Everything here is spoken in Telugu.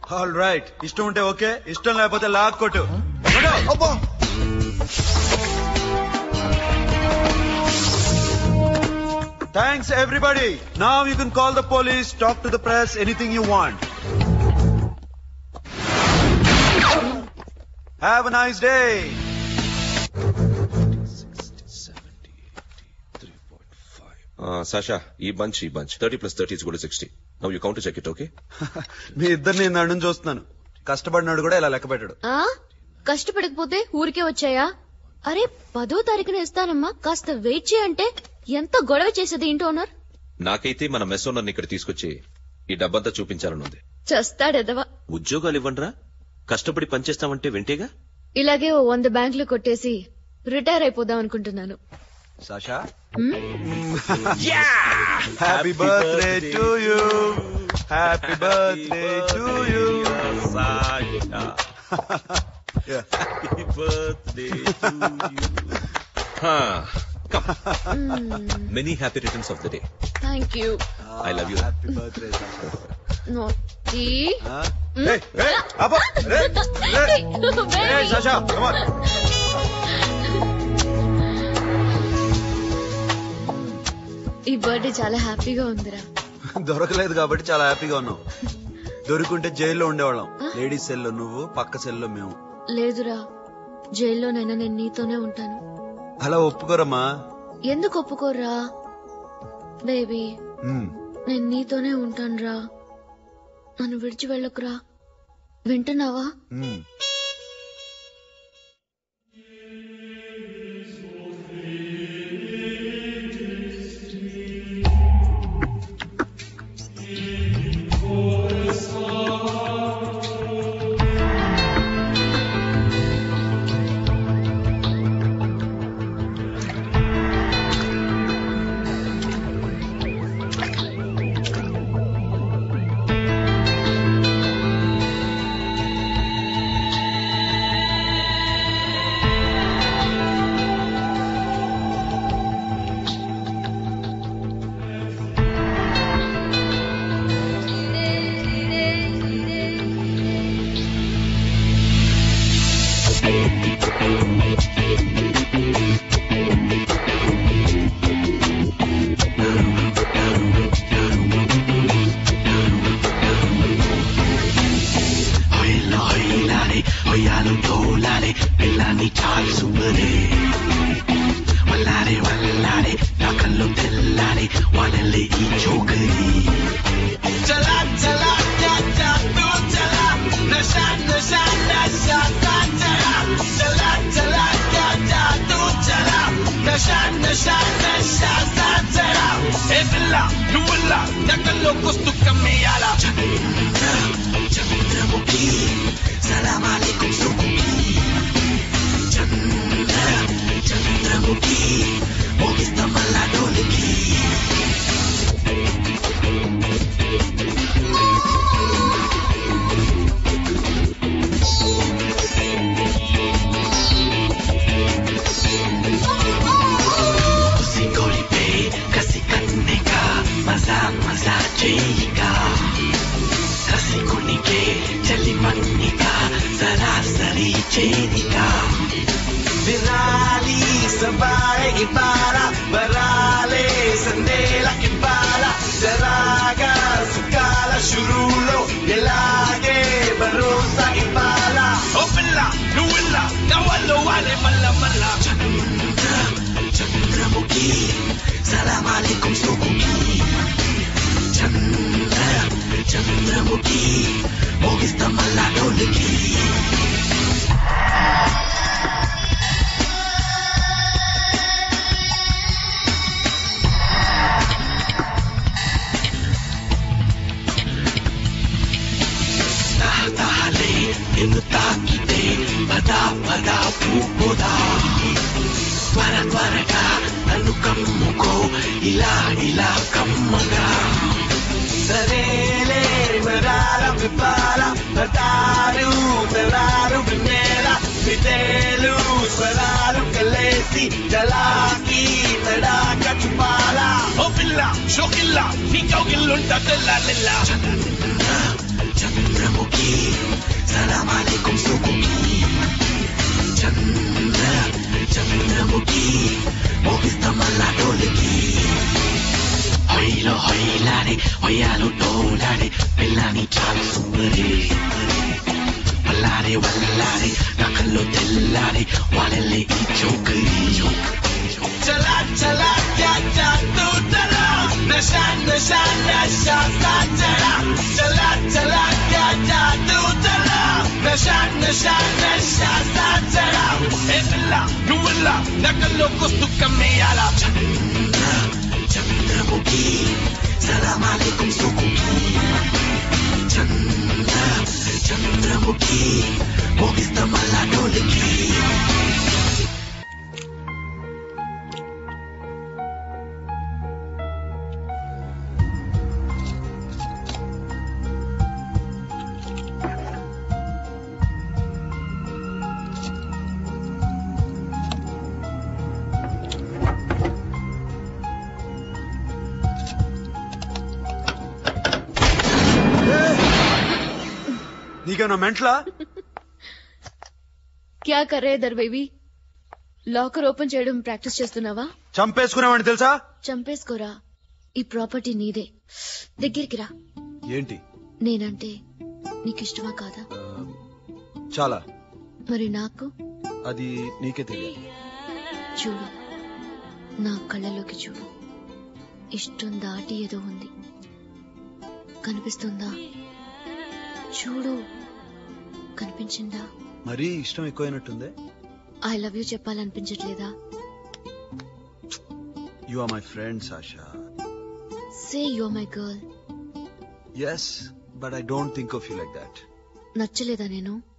ఆల్ రైట్ ఇష్టం ఉంటే ఓకే ఇష్టం లేకపోతే లాక్ కొట్టు అబ్బా thanks everybody now you can call the police talk to the press anything you want have a nice day Sasha ఈ బంచ్ ఈ బంచ్ థర్టీ ప్లస్ థర్టీ కూడా sixty now you count check it okay మీ ఇద్దరిని నేను నడుం చూస్తున్నాను కష్టపడినాడు కూడా ఇలా లెక్క పెట్టాడు ఆ కష్టపడకపోతే ఊరికే వచ్చాయా అరే పదో తారీఖున ఇస్తానమ్మా కాస్త వెయిట్ చేయంటే ఎంత గొడవ చేసేది ఇంటి ఓనర్ నాకైతే మన మెస్ ఓనర్ని ఇక్కడ తీసుకొచ్చి ఈ డబ్బంతా చూపించాలనుంది చస్తాడెదవా ఉద్యోగాలు ఇవ్వండిరా కష్టపడి పనిచేస్తామంటే వింటేగా ఇలాగే ఓ వంద బ్యాంకులు కొట్టేసి రిటైర్ అయిపోదాం అనుకుంటున్నాను Sasha hmm? Happy birthday to you happy birthday to you many happy returns of the day thank you I love you happy birthday నోటి సాషా come on. ఈ బర్త్డే చాలా హ్యాపీగా ఉందిరా దొరకలేదు కాబట్టి చాలా హ్యాపీగా ఉన్నాం దొరుకుంటే జైల్లో ఉండేవాళ్ళం లేడీస్ సెల్లో నువ్వు పక్క సెల్లో మేము లేదురా జైల్లోనైనా నేను నీతోనే ఉంటాను అలా ఒప్పుకోరమ్మా ఎందుకు ఒప్పుకోర్రా బేబీ మ్మ్. నేను నీతోనే ఉంటానురా నన్ను విడిచి వెళ్ళకురా వింటున్నావా మ్మ్. Hoyla hoylale, hoyalu dolale, పిల్లాన్ని చాలు సుబ్బరే వల్లారే వల్లారే నా కళ్ళు తెల్లారే వాళ్ళని ఈ చోకరి చలా చలా చా చా తూ చలా నషా నషా నషా చా చలా చలా చలా చా చా తూ చలా నషా నషా నషా చా చలా ఏ పిల్ల నువ్వుల్ల నా కళ్ళు కుస్తు కమ్మేయాలా చంద్ర చంద్రముఖి సలాం అలైకుం సుఖుకి చంద్ర చంద్రముఖి మోగిస్తా మళ్ళా డోలికి उसी गोली पे कसी करने का मजा मजा चाहिएगा कसी कुनी के चली मन्नी का सरासरी चेरी का Virali sabay ibara Barale sandela ibala Saraga sukala shurulo Yelage barosa ibala Opila nuwila nawalo wale mala mala Chandra Chandramukhi Salam alaikum sukuki Chandra Chandramukhi Mogista mala doliki తాహతాలే నిన్ను తాకితే పద పద పూపోదా త్వర త్వరగా నన్ను కమ్ముకో ఇలా ఇలా కమ్మగా సరేలే వరాల విపాల పదాలు తరాలు వినేల విదేలు స్వరాలు కలిసి జలాకి తడాక చుపాల ఓ పిల్ల షోకిల్ల నీ కౌగిల్లుంట తెల్ల చంద్రముఖి సలాం అలైకుం సుకుకి చంద్ర చంద్రముఖి మోగిస్తామల్లా డోలికి హొయ్యిలో హొయ్యిలాడే హొయ్యాలు డోలాడే పిల్లని చాలా సుందరి వల్లాడే వల్లాడే నా కళ్ళు తెల్లాడే వాళ్ళెళ్ళి ఈ చౌకరి చలా చలా చా చా తూ చలా నషా నషా నషా సా చలా చలా చలా చా చా తూ చలా నషా నషా నషా సా చలా ఏ పిల్ల నువ్వుల్ల నా కళ్ళోకొస్తూ కమ్మేయాల చంద్ర చంద్రముఖి సలాం అలైకుం సుకుకి చంద్ర చంద్రముఖి మోగిస్తామల్లా డోలికి నీకేమన్నా మెంట్లా క్యా కర్రే దర్ బేబీ లాకర్ ఓపెన్ చేయడం ప్రాక్టీస్ చేస్తున్నావా చంపేసుకునేవాడిని తెలుసా చంపేసుకోరా ఈ ప్రాపర్టీ నీదే దగ్గరికి రా ఏంటి నేనంటే నీకు ఇష్టమా కాదా ఆ, చాలా మరి నాకు అది నీకే తెలియాలి చూడు నా కళ్ళలోకి చూడు ఇష్టం దాటి ఏదో ఉంది కనిపిస్తుందా చూడు కనిపించిందా మరీ ఇష్టం ఎక్కువైనట్టుందే ఐ లవ్ యూ చెప్పాలనిపించట్లేదా you are my friend Sasha say you my girl yes but I don't think of you like that నచ్చలేదా నేను